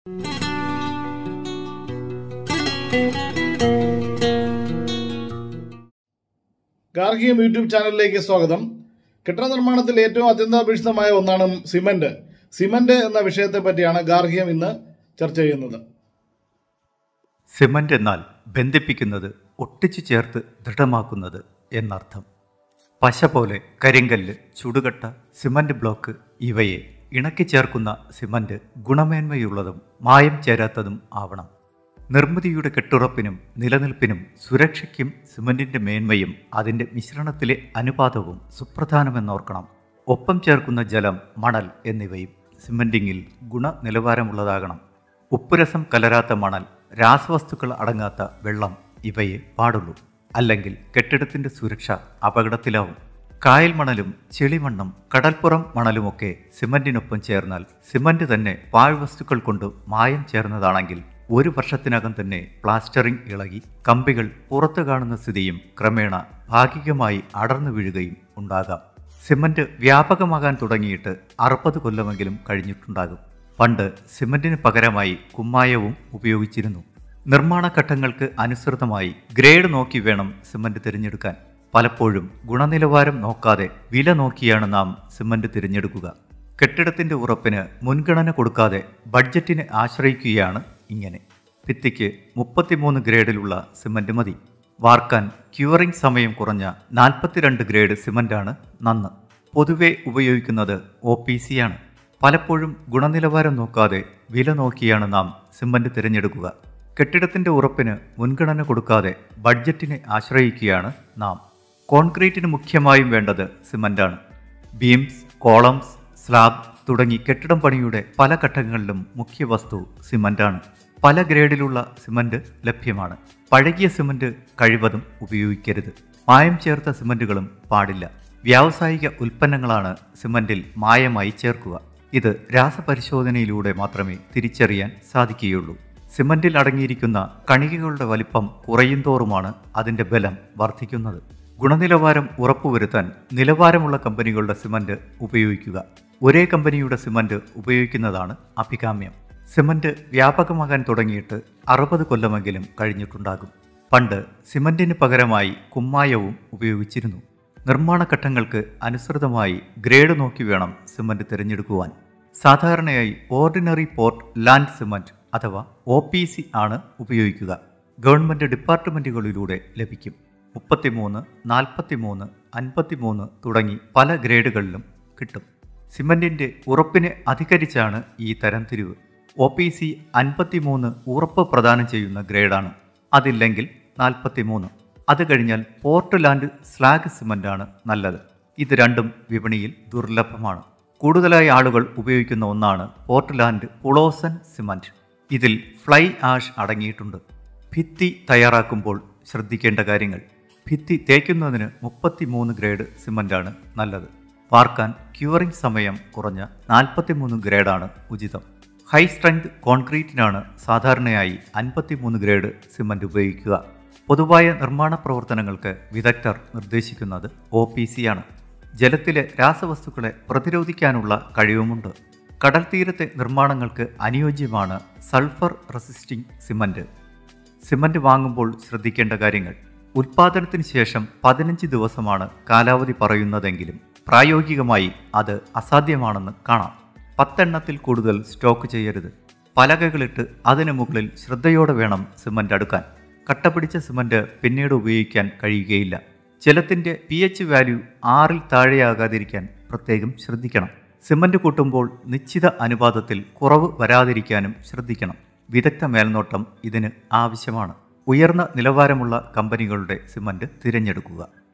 ഗാർഹികം YouTube ചാനലിലേക്ക് സ്വാഗതം കെട്ടിട നിർമ്മാണത്തിൽ ഏറ്റവും അത്യന്താപേക്ഷിതമായ ഒന്നാണ് സിമന്റ് സിമന്റ് എന്ന വിഷയത്തെ പറ്റിയാണ് ഗാർഹികം ഇന്ന് ചർച്ച ചെയ്യുന്നത് സിമന്റ് എന്നാൽ ബന്ധിപ്പിക്കുന്നത് ഒട്ടിച്ചു ചേർത്ത് ദൃഢമാക്കുന്നത് എന്നർത്ഥം പശ പോലെ കരിങ്കല്ല് ചുടുകട്ട സിമന്റ് ബ്ലോക്ക് ഇവയെ ഇണക്കി ചേർക്കുന്ന സിമന്റ് ഗുണമേന്മയുള്ളതും മായം ചേരാത്തതും ആവണം നിർമ്മിതിയുടെ കെട്ടുറപ്പിനും നിലനിൽപ്പിനും സുരക്ഷയ്ക്കും സിമന്റിന്റെ മേന്മയും അതിന്റെ മിശ്രണത്തിലെ അനുപാതവും സുപ്രധാനമെന്നോർക്കണം ഒപ്പം ചേർക്കുന്ന ജലം മണൽ എന്നിവയും സിമന്റിങ്ങിൽ ഗുണനിലവാരമുള്ളതാകണം ഉപ്പുരസം കലരാത്ത മണൽ രാസവസ്തുക്കൾ അടങ്ങാത്ത വെള്ളം ഇവയെ പാടുള്ളൂ അല്ലെങ്കിൽ കെട്ടിടത്തിന്റെ സുരക്ഷ അപകടത്തിലാവും കായൽ മണലും ചെളിമണ്ണും കടൽപ്പുറം മണലുമൊക്കെ സിമന്റിനൊപ്പം ചേർന്നാൽ സിമന്റ് തന്നെ പാഴ്വസ്തുക്കൾ കൊണ്ട് മായം ചേർന്നതാണെങ്കിൽ ഒരു വർഷത്തിനകം തന്നെ പ്ലാസ്റ്ററിംഗ് ഇളകി കമ്പികൾ പുറത്തു കാണുന്ന സ്ഥിതിയും ക്രമേണ ഭാഗികമായി അടർന്നു വീഴുകയും ഉണ്ടാകാം സിമന്റ് വ്യാപകമാകാൻ തുടങ്ങിയിട്ട് അറുപത് കൊല്ലമെങ്കിലും കഴിഞ്ഞിട്ടുണ്ടാകും പണ്ട് സിമന്റിന് പകരമായി കുമ്മായവും ഉപയോഗിച്ചിരുന്നു നിർമ്മാണ ഘട്ടങ്ങൾക്ക് അനുസൃതമായി ഗ്രേഡ് നോക്കി വേണം സിമന്റ് തിരഞ്ഞെടുക്കാൻ പലപ്പോഴും ഗുണനിലവാരം നോക്കാതെ വില നോക്കിയാണ് നാം സിമന്റ് തിരഞ്ഞെടുക്കുക കെട്ടിടത്തിന്റെ ഉറപ്പിന് മുൻഗണന കൊടുക്കാതെ ബഡ്ജറ്റിനെ ആശ്രയിക്കുകയാണ് ഇങ്ങനെ ഭിത്തിക്ക് മുപ്പത്തിമൂന്ന് ഗ്രേഡിലുള്ള സിമന്റ് മതി വാർക്കാൻ ക്യൂറിംഗ് സമയം കുറഞ്ഞ നാൽപ്പത്തിരണ്ട് ഗ്രേഡ് സിമന്റാണ് നന്ന് പൊതുവെ ഉപയോഗിക്കുന്നത് ഒ പി സി ആണ് പലപ്പോഴും ഗുണനിലവാരം നോക്കാതെ വില നോക്കിയാണ് നാം സിമന്റ് തിരഞ്ഞെടുക്കുക കെട്ടിടത്തിന്റെ ഉറപ്പിന് മുൻഗണന കൊടുക്കാതെ ബഡ്ജറ്റിനെ ആശ്രയിക്കുകയാണ് നാം കോൺക്രീറ്റിന് മുഖ്യമായും വേണ്ടത് സിമന്റാണ് ബീംസ് കോളംസ് സ്ലാബ് തുടങ്ങി കെട്ടിടം പണിയുടെ പല ഘട്ടങ്ങളിലും മുഖ്യ വസ്തു സിമന്റാണ് പല ഗ്രേഡിലുള്ള സിമന്റ് ലഭ്യമാണ് പഴകിയ സിമന്റ് കഴിവതും ഉപയോഗിക്കരുത് മായം ചേർത്ത സിമന്റുകളും പാടില്ല വ്യാവസായിക ഉൽപ്പന്നങ്ങളാണ് സിമന്റിൽ മായമായി ചേർക്കുക ഇത് രാസപരിശോധനയിലൂടെ മാത്രമേ തിരിച്ചറിയാൻ സാധിക്കുകയുള്ളൂ സിമന്റിൽ അടങ്ങിയിരിക്കുന്ന കണികകളുടെ വലിപ്പം കുറയുന്തോറുമാണ് അതിന്റെ ബലം വർദ്ധിക്കുന്നത് ഗുണനിലവാരം ഉറപ്പുവരുത്താൻ നിലവാരമുള്ള കമ്പനികളുടെ സിമന്റ് ഉപയോഗിക്കുക ഒരേ കമ്പനിയുടെ സിമന്റ് ഉപയോഗിക്കുന്നതാണ് അഭികാമ്യം സിമന്റ് വ്യാപകമാകാൻ തുടങ്ങിയിട്ട് അറുപത് കൊല്ലമെങ്കിലും കഴിഞ്ഞിട്ടുണ്ടാകും പണ്ട് സിമന്റിന് പകരമായി കുമ്മായവും ഉപയോഗിച്ചിരുന്നു നിർമ്മാണ ഘട്ടങ്ങൾക്ക് അനുസൃതമായി ഗ്രേഡ് നോക്കി വേണം സിമന്റ് തിരഞ്ഞെടുക്കുവാൻ സാധാരണയായി ഓർഡിനറി പോർട്ട് ലാൻഡ് സിമന്റ് അഥവാ ഒ പി സി ആണ് ഉപയോഗിക്കുക ഗവൺമെന്റ് ഡിപ്പാർട്ട്മെന്റുകളിലൂടെ ലഭിക്കും മുപ്പത്തിമൂന്ന് നാൽപ്പത്തിമൂന്ന് അൻപത്തിമൂന്ന് തുടങ്ങി പല ഗ്രേഡുകളിലും കിട്ടും സിമന്റിന്റെ ഉറപ്പിനെ അധികരിച്ചാണ് ഈ തരംതിരിവ് ഒ പി സി അൻപത്തിമൂന്ന് ഉറപ്പ് പ്രദാനം ചെയ്യുന്ന ഗ്രേഡാണ് അതില്ലെങ്കിൽ നാൽപ്പത്തിമൂന്ന് അത് കഴിഞ്ഞാൽ പോർട്ട്ലാൻഡ് സ്ലാഗ് സിമന്റാണ് നല്ലത് ഇത് രണ്ടും വിപണിയിൽ ദുർലഭമാണ് കൂടുതലായി ആളുകൾ ഉപയോഗിക്കുന്ന ഒന്നാണ് പോർട്ട്ലാൻഡ് പുളോസൻ സിമന്റ് ഇതിൽ ഫ്ലൈ ആഷ് അടങ്ങിയിട്ടുണ്ട് ഭിത്തി തയ്യാറാക്കുമ്പോൾ ശ്രദ്ധിക്കേണ്ട കാര്യങ്ങൾ ഭിത്തി തേക്കുന്നതിന് മുപ്പത്തിമൂന്ന് ഗ്രേഡ് സിമന്റാണ് നല്ലത് വാർക്കാൻ ക്യൂറിംഗ് സമയം കുറഞ്ഞ നാൽപ്പത്തിമൂന്ന് ഗ്രേഡാണ് ഉചിതം ഹൈ സ്ട്രെങ്ത് കോൺക്രീറ്റിനാണ് സാധാരണയായി അൻപത്തിമൂന്ന് ഗ്രേഡ് സിമന്റ് ഉപയോഗിക്കുക പൊതുവായ നിർമ്മാണ പ്രവർത്തനങ്ങൾക്ക് വിദഗ്ധർ നിർദ്ദേശിക്കുന്നത് ഒ പി സി ആണ് ജലത്തിലെ രാസവസ്തുക്കളെ പ്രതിരോധിക്കാനുള്ള കഴിവുമുണ്ട് കടൽ തീരത്തെ നിർമ്മാണങ്ങൾക്ക് അനുയോജ്യമാണ് സൾഫർ റെസിസ്റ്റിംഗ് സിമന്റ് സിമന്റ് വാങ്ങുമ്പോൾ ശ്രദ്ധിക്കേണ്ട കാര്യങ്ങൾ ഉൽപാദനത്തിന് ശേഷം പതിനഞ്ച് ദിവസമാണ് കാലാവധി പറയുന്നതെങ്കിലും പ്രായോഗികമായി അത് അസാധ്യമാണെന്ന് കാണാം പത്തെണ്ണത്തിൽ കൂടുതൽ സ്റ്റോക്ക് ചെയ്യരുത് പലകകളിട്ട് അതിനു മുകളിൽ ശ്രദ്ധയോടെ വേണം സിമന്റ് അടുക്കാൻ കട്ടപിടിച്ച സിമന്റ് പിന്നീട് ഉപയോഗിക്കാൻ കഴിയുകയില്ല ജലത്തിന്റെ പി എച്ച് വാല്യൂ ആറിൽ താഴെയാകാതിരിക്കാൻ പ്രത്യേകം ശ്രദ്ധിക്കണം സിമന്റ് കൂട്ടുമ്പോൾ നിശ്ചിത അനുപാതത്തിൽ കുറവ് വരാതിരിക്കാനും ശ്രദ്ധിക്കണം വിദഗ്ധ മേൽനോട്ടം ഇതിന് ആവശ്യമാണ് ഉയർന്ന നിലവാരമുള്ള കമ്പനികളുടെ സിമന്റ് തിരഞ്ഞെടുക്കുക